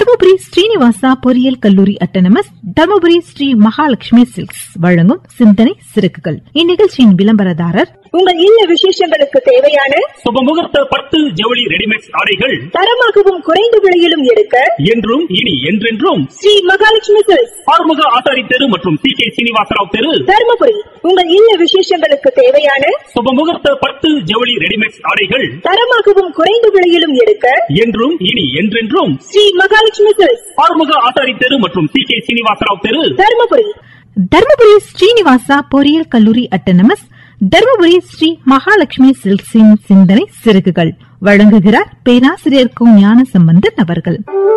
தருமபுரி ஸ்ரீனிவாசா பொறியியல் கல்லூரி autonomous Dharmapuri Sri Mahalakshmi silks வழங்கும் சிந்தனை சிறகுகள் இந்நிகழ்ச்சியின் விளம்பரதாரர் உங்கள் இல்ல விசேஷங்களுக்கு தேவையான சுபமுகூர்த்த பட்டு ஜவுளி ரெடிமேட் ஆடைகள் தரமாகவும் குறைந்த விலையிலும் எடுக்க என்றும் இனி என்றென்றும் ஸ்ரீ மகாலட்சுமி சில்க்ஸ் ஆறுமுக ஆசாரி தெரு மற்றும் சி கே சீனிவாசராவ் தெரு தருமபுரி உங்கள் இல்ல விசேஷங்களுக்கு தேவையான சுபமுகூர்த்த பட்டு ஜவுளி ரெடிமேட் ஆடைகள் தரமாகவும் குறைந்த விலையிலும் எடுக்க என்றும் இனி என்றென்றும் ஸ்ரீ மகாலட்சுமி சில்க்ஸ் ஆறுமுக ஆசாரி தெரு மற்றும் சி கே சீனிவாசராவ் தெரு தருமபுரி தருமபுரி ஸ்ரீனிவாசா பொறியியல் கல்லூரி அட்டனமஸ் தருமபுரி ஸ்ரீ மகாலட்சுமி சில்க்ஸின் சிந்தனை சிறகுகள் வழங்குகிறார் பேராசிரியர் கு ஞான சம்பந்தன் அவர்கள்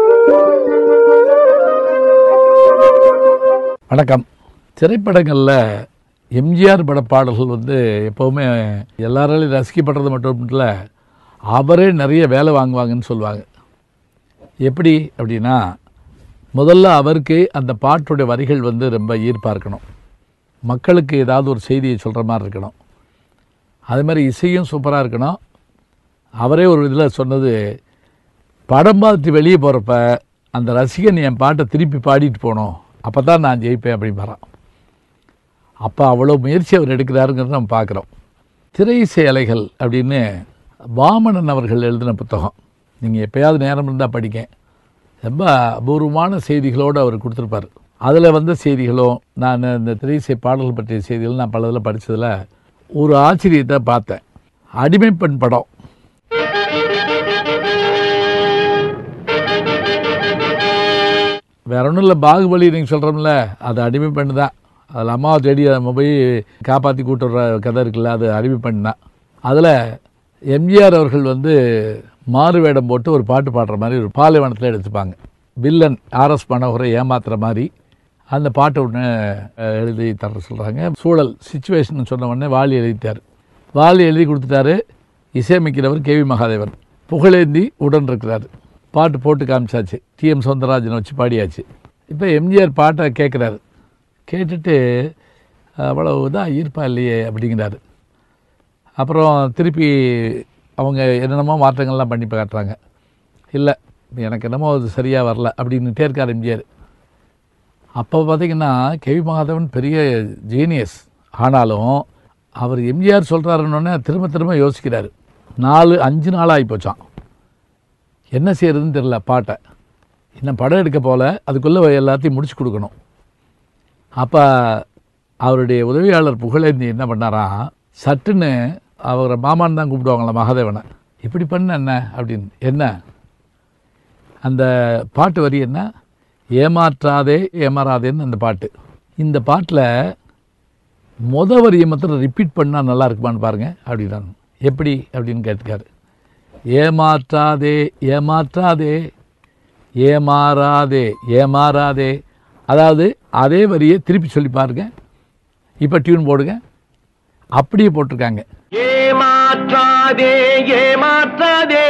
வணக்கம் திரைப்படங்களில் எம்ஜிஆர் பட பாடல்கள் வந்து எப்போவுமே எல்லாராலையும் ரசிக்கப்படுறது மட்டும் இல்லை அவரே நிறைய வேலை வாங்குவாங்கன்னு சொல்லுவாங்க எப்படி அப்படின்னா முதல்ல அவருக்கு அந்த பாட்டுடைய வரிகள் வந்து ரொம்ப ஈர்ப்பாக இருக்கணும் மக்களுக்கு ஏதாவது ஒரு செய்தியை சொல்கிற மாதிரி இருக்கணும் அது மாதிரி இசையும் சூப்பராக இருக்கணும் அவரே ஒரு இதில் சொன்னது படம் பார்த்துட்டு வெளியே போகிறப்ப அந்த ரசிகன் என் பாட்டை திருப்பி பாடிட்டு போகணும் அப்போ தான் நான் ஜெயிப்பேன் அப்படின்பாரான் அப்போ அவ்வளோ முயற்சி அவர் எடுக்கிறாருங்கிறத நம்ம பார்க்குறோம் திரை இசை அலைகள் அப்படின்னு வாமனன் அவர்கள் எழுதின புத்தகம் நீங்கள் எப்பயாவது நேரம் இருந்தால் படிங்க ரொம்ப அபூர்வமான செய்திகளோடு அவர் கொடுத்துருப்பார் அதில் வந்த செய்திகளும் நான் இந்த திரை இசை பாடல்கள் பற்றிய செய்திகள் நான் பல இதில் படித்ததில் ஒரு ஆச்சரியத்தை பார்த்தேன் அடிமைப்பெண் படம் வேற ஒன்றும் இல்லை பாகுபலி நீங்கள் சொல்கிறோம்ல அது அடிமை பெண் தான் அதில் அம்மாவை தேடி நம்ம போய் காப்பாற்றி கூட்டு வர்ற கதை இருக்குல்ல அது அடிமை பெண் தான் அதில் எம்ஜிஆர் அவர்கள் வந்து மாறு வேடம் போட்டு ஒரு பாட்டு பாடுற மாதிரி ஒரு பாலைவனத்தில் எடுத்துப்பாங்க வில்லன் ஆர்எஸ் மனோகரை ஏமாத்துற மாதிரி அந்த பாட்டை ஒன்று அஹ், எழுதி தர சொல்கிறாங்க சூழல் சுச்சுவேஷன் சொன்ன உடனே வாலி எழுதிட்டார் வாலி எழுதி கொடுத்துட்டாரு இசையமைக்கிறவர் கேவி மகாதேவன் புகழேந்தி உடன் இருக்கிறாரு பாட்டு போட்டு காமிச்சாச்சு டிஎம் சௌந்தரராஜனை வச்சு பாடியாச்சு இப்போ எம்ஜிஆர் பாட்டை கேட்குறாரு கேட்டுட்டு அவ்வளோ இதாக ஈர்ப்பா இல்லையே அப்படிங்கிறாரு அப்புறம் திருப்பி அவங்க என்னென்னமோ மாற்றங்கள்லாம் பண்ணி காட்டுறாங்க இல்லை எனக்கு என்னமோ அது சரியாக வரல அப்படின்னுட்டே இருக்கார் எம்ஜிஆர் அப்போ பார்த்தீங்கன்னா கேவி மகாதேவன் பெரிய ஜீனியஸ் ஆனாலும் அவர் எம்ஜிஆர் சொல்கிறாருன்னொன்னே திரும்ப திரும்ப யோசிக்கிறாரு நாலு அஞ்சு நாள் ஆகி போச்சான் என்ன செய்யறதுன்னு தெரில பாட்டை இன்னும் படம் எடுக்க போல அதுக்குள்ளே எல்லாத்தையும் முடிச்சு கொடுக்கணும் அப்போ அவருடைய உதவியாளர் புகழேந்தி என்ன பண்ணாராம் சட்டுன்னு அவரை மாமான்னு தான் கூப்பிடுவாங்களா மகாதேவனை இப்படி பண்ண என்ன அப்படின்னு என்ன அந்த பாட்டு வரி என்ன ஏமாற்றாதே ஏமாறாதேன்னு அந்த பாட்டு இந்த பாட்டில் முத வரியை மாத்திரம் ரிப்பீட் பண்ணால் நல்லா இருக்குமான்னு பாருங்க அப்படின்னாங்க எப்படி அப்படின்னு கேட்டுக்காரு ஏமாற்றாதே ஏமாற்றாதே ஏமாறாதே ஏமாறாதே அதாவது அதே வரியை திருப்பி சொல்லி பாருங்க இப்போ டியூன் போடுங்க அப்படியே போட்டிருக்காங்க ஏமாற்றாதே ஏமாற்றாதே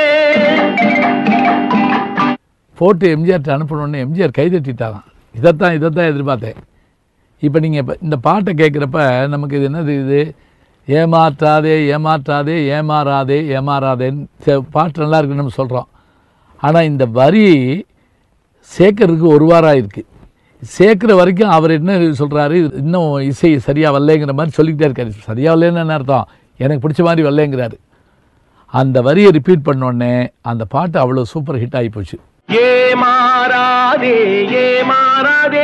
போட்டு எம்ஜிஆர்ட்ட அனுப்பணுன்னு எம்ஜிஆர் கைதட்டிட்டாராம் இதைத்தான் இதைத்தான் எதிர்பார்த்தேன் இப்போ நீங்கள் இப்போ இந்த பாட்டை கேட்குறப்ப நமக்கு இது என்னது இது ஏமாற்றாதே ஏமாற்றாதே ஏமாறாதே ஏமாறாதேன்னு சே- பாட்டு நல்லா இருக்குன்னு நம்ம சொல்கிறோம் ஆனால் இந்த வரி சேர்க்கறதுக்கு ஒரு வாரம் ஆயிருக்கு சேர்க்குற வரைக்கும் அவர் என்ன சொல்கிறாரு இன்னும் இசை சரியாக வரலைங்கிற மாதிரி சொல்லிக்கிட்டே இருக்காரு சரியாக வரலன்னு என்ன அர்த்தம் எனக்கு பிடிச்ச மாதிரி வரலைங்கிறாரு அந்த வரியை ரிப்பீட் பண்ணோடனே அந்த பாட்டு அவ்வளோ சூப்பர் ஹிட் ஆகி போச்சு ஏமாறாதே ஏமாறாதே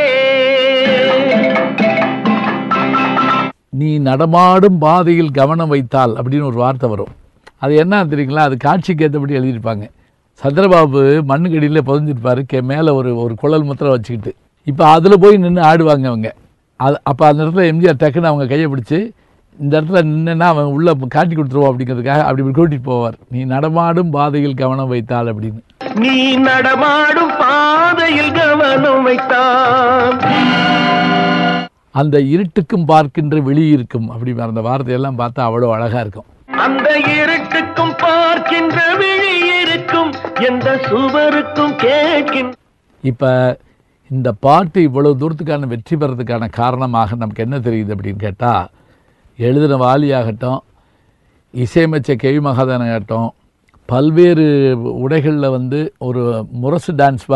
நீ நடமாடும் பாதையில் கவனம் வைத்தால் அப்படின்னு ஒரு வார்த்தை வரும் அது என்ன தெரியுங்களா அது காட்சிக்கு ஏற்றபடி எழுதியிருப்பாங்க சந்திரபாபு மண்ணுக்கடியில் புதஞ்சிருப்பாரு கே மேலே ஒரு ஒரு குழல் முத்திரை வச்சுக்கிட்டு இப்போ அதில் போய் நின்று ஆடுவாங்க அவங்க அது அப்போ அந்த இடத்துல எம்ஜிஆர் டக்குன்னு அவங்க கையை பிடிச்சி இந்த இடத்துல நின்றுன்னா அவன் உள்ளே காட்டி கொடுத்துருவோம் அப்படிங்கிறதுக்காக அப்படி இப்படி கூட்டிகிட்டு போவார் நீ நடமாடும் பாதையில் கவனம் வைத்தால் அப்படின்னு நீ நடமாடும் பாதையில் கவனம் வைத்தான் அந்த இருட்டுக்கும் பார்க்கின்ற வெளி இருக்கும் அப்படி அந்த வார்த்தையெல்லாம் பார்த்தா அவ்வளோ அழகாக இருக்கும் அந்த இருட்டுக்கும் பார்க்கின்ற விழி இருக்கும் எந்த சுவருக்கும் கேட்கின்ற இப்போ இந்த பாட்டு இவ்வளவு தூரத்துக்கான வெற்றி பெறதுக்கான காரணமாக நமக்கு என்ன தெரியுது அப்படின்னு கேட்டால் எழுதின வாலியாகட்டும் இசையமைச்ச கேவி மகாதானாகட்டும் பல்வேறு உடைகளில் வந்து ஒரு முரசு டான்ஸ்